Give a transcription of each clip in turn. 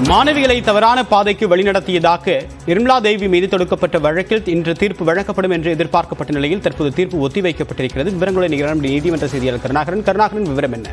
மாணவிகளை தவறான பாதைக்கு வழிநடத்தியதாக நிர்மலா தேவி மீது தொடுக்கப்பட்ட வழக்கில் இன்று தீர்ப்பு வழங்கப்படும் என்று எதிர்பார்க்கப்பட்ட நிலையில் தற்போது தீர்ப்பு ஒத்திவைக்கப்பட்டிருக்கிறது விவரங்களை நிகழ்ச்சி நீதிமன்ற செய்தியாளர் கருணாகரன் கருணாகரன் விவரம் என்ன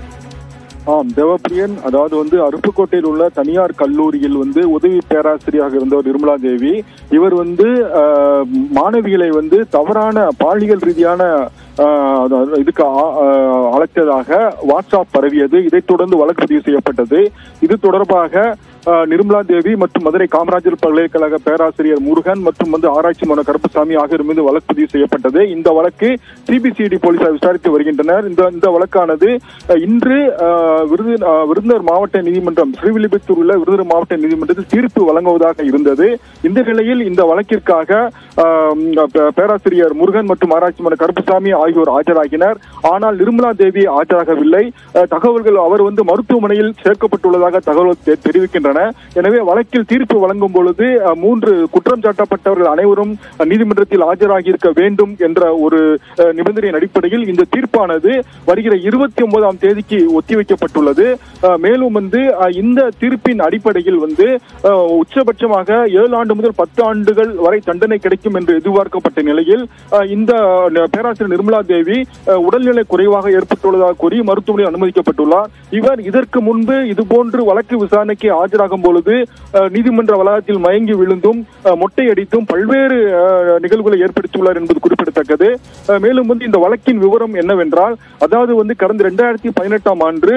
ஆம் தேவப்பிரியன் அதாவது வந்து அருப்புக்கோட்டையில் உள்ள தனியார் கல்லூரியில் வந்து உதவி பேராசிரியராக இருந்தவர் நிர்மலா தேவி இவர் வந்து ஆஹ், மாணவிகளை வந்து தவறான பாலியல் ரீதியான ஆஹ், அதாவது இதுக்கு ஆ- ஆஹ், அழைத்ததாக வாட்ஸ்அப் பரவியது இதைத் தொடர்ந்து வழக்கு பதிவு செய்யப்பட்டது இது தொடர்பாக ஆஹ், நிர்மலா தேவி மற்றும் மதுரை காமராஜர் பல்கலைக்கழக பேராசிரியர் முருகன் மற்றும் வந்து ஆராய்ச்சி மன கருப்பசாமி ஆகியோர் மீது வழக்கு பதிவு செய்யப்பட்டது இந்த வழக்கு சிபிசிஐடி போலீசார் விசாரித்து வருகின்றனர் இந்த இந்த வழக்கானது அஹ், இன்று அஹ், விருது அஹ், விருதுநகர் மாவட்ட நீதிமன்றம் ஸ்ரீவில்லிபுத்தூர் உள்ள விருதுநகர் மாவட்ட நீதிமன்றத்தில் தீர்ப்பு வழங்குவதாக இருந்தது இந்த நிலையில் இந்த வழக்கிற்காக அஹ், பே- பேராசிரியர் முருகன் மற்றும் ஆராய்ச்சி மன கருப்பசாமி ஆகியோர் ஆஜராகினர் ஆனால் நிர்மலா தேவி ஆஜராகவில்லை அஹ், தகவல்கள் அவர் வந்து மருத்துவமனையில் சேர்க்கப்பட்டுள்ளதாக தகவல் தெ- தெரிவிக்கின்றன எனவே வழக்கில் தீர்ப்பு வழங்கும் பொழுது அஹ், மூன்று குற்றம் சாட்டப்பட்டவர்கள் அனைவரும் அஹ், நீதிமன்றத்தில் ஆஜராகி இருக்க வேண்டும் என்ற ஒரு அஹ், நிபந்தனையின் அடிப்படையில் இந்த தீர்ப்பானது வருகிற இருபத்தி ஒன்பதாம் தேதிக்கு ஒத்திவைக்கப்பட்டுள்ளது அஹ், மேலும் வந்து அஹ், இந்த தீர்ப்பின் அடிப்படையில் வந்து அஹ், உச்சபட்சமாக ஏழு ஆண்டு முதல் பத்து ஆண்டுகள் வரை தண்டனை கிடைக்கும் என்று எதிர்பார்க்கப்பட்ட நிலையில் அஹ், இந்த அஹ், பேராசிரியர் நிர்மலா தேவி அஹ், உடல்நிலை குறைவாக ஏற்பட்டுள்ளதாக கூறி மருத்துவமனையில் அனுமதிக்கப்பட்டுள்ளார் இவர் இதற்கு முன்பு இதுபோன்று வழக்கு விசாரணைக்கு ஆஜராகும் பொழுது அஹ், நீதிமன்ற வளாகத்தில் மயங்கி விழுந்தும் அஹ், மொட்டையடித்தும் பல்வேறு அஹ், நிகழ்வுகளை ஏற்படுத்தியுள்ளார் என்பது குறிப்பிடத்தக்கது அஹ், மேலும் வந்து இந்த வழக்கின் விவரம் என்னவென்றால் அதாவது வந்து கடந்த இரண்டாயிரத்தி பதினெட்டாம் ஆண்டு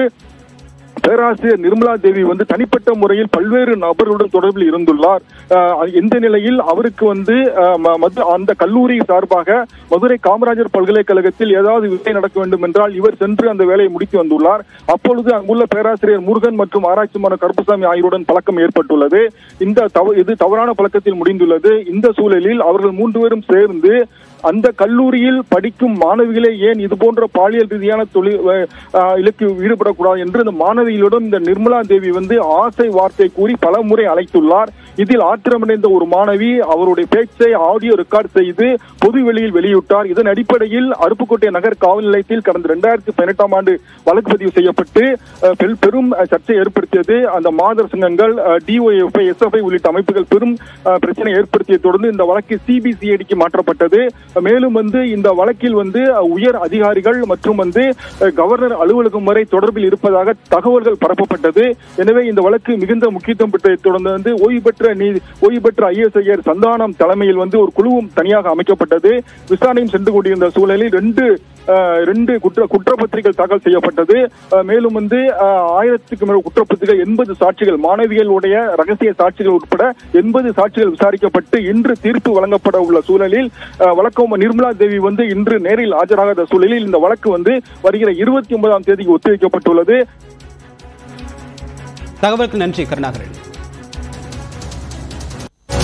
பேராசிரியர் நிர்மலா தேவி வந்து தனிப்பட்ட முறையில் பல்வேறு நபர்களுடன் தொடர்பில் இருந்துள்ளார் அஹ் இந்த நிலையில் அவருக்கு வந்து அஹ், ம- மது- அந்த கல்லூரி சார்பாக மதுரை காமராஜர் பல்கலைக்கழகத்தில் ஏதாவது வேலை நடக்க வேண்டும் என்றால் இவர் சென்று அந்த வேலையை முடித்து வந்துள்ளார் அப்பொழுது அங்குள்ள பேராசிரியர் முருகன் மற்றும் ஆராய்ச்சி மாணவர் கருப்பசாமி ஆகியோருடன் பழக்கம் ஏற்பட்டுள்ளது இந்த தவ இது தவறான பழக்கத்தில் முடிந்துள்ளது இந்த சூழலில் அவர்கள் மூன்று பேரும் சேர்ந்து அந்த கல்லூரியில் படிக்கும் மாணவிகளே ஏன் இது போன்ற பாலியல் ரீதியான தொழில் அஹ், இலக்கு ஈடுபடக்கூடாது என்று இந்த மாணவிகளிடம் இந்த நிர்மலா தேவி வந்து ஆசை வார்த்தை கூறி பல முறை அழைத்துள்ளார் இதில் ஆத்திரமடைந்த ஒரு மாணவி அவருடைய பேச்சை ஆடியோ ரெக்கார்ட் செய்து பொது வெளியில் வெளியிட்டார் இதன் அடிப்படையில் அருப்புக்கோட்டை நகர் காவல் நிலையத்தில் கடந்த இரண்டாயிரத்தி பதினெட்டாம் ஆண்டு வழக்கு பதிவு செய்யப்பட்டு அஹ், பெல்- பெரும் அஹ், சர்ச்சை ஏற்படுத்தியது அந்த மாதர் சங்கங்கள் டிஒஎஃப்ஐ எஸ்எஃப்ஐ உள்ளிட்ட அமைப்புகள் பெரும் அஹ், பிரச்சனை ஏற்படுத்தியதை தொடர்ந்து இந்த வழக்கு சிபிசிஐடிக்கு மாற்றப்பட்டது மேலும் வந்து இந்த வழக்கில் வந்து அஹ், உயர் அதிகாரிகள் மற்றும் வந்து அஹ், கவர்னர் அலுவலகம் வரை தொடர்பில் இருப்பதாக தகவல்கள் பரப்பப்பட்டது எனவே இந்த வழக்கு மிகுந்த முக்கியத்துவம் பெற்றதை தொடர்ந்து வந்து ஓய்வு பெற்ற நீதி ஓய்வு பெற்ற ஐஎஸ் ஐயர் சந்தானம் தலைமையில் வந்து ஒரு குழுவும் தனியாக அமைக்கப்பட்டது விசாரணையும் சென்று கொண்டிருந்த சூழலில் ரெண்டு அஹ், ரெண்டு குற்ற குற்றப்பத்திரிகைகள் தாக்கல் செய்யப்பட்டது அஹ், மேலும் வந்து அஹ், ஆயிரத்துக்கு மேல் குற்றப்பத்திரிகை எண்பது சாட்சிகள் மாணவிகளுடைய ரகசிய சாட்சிகள் உட்பட எண்பது சாட்சிகள் விசாரிக்கப்பட்டு இன்று தீர்ப்பு வழங்கப்பட உள்ள சூழலில் அஹ், வழக்கம் நிர்மலா தேவி வந்து இன்று நேரில் ஆஜராகாத சூழலில் இந்த வழக்கு வந்து வருகிற இருபத்தி ஒன்பதாம் தேதிக்கு ஒத்திவைக்கப்பட்டுள்ளது தகவலுக்கு நன்றி கருணாகரன்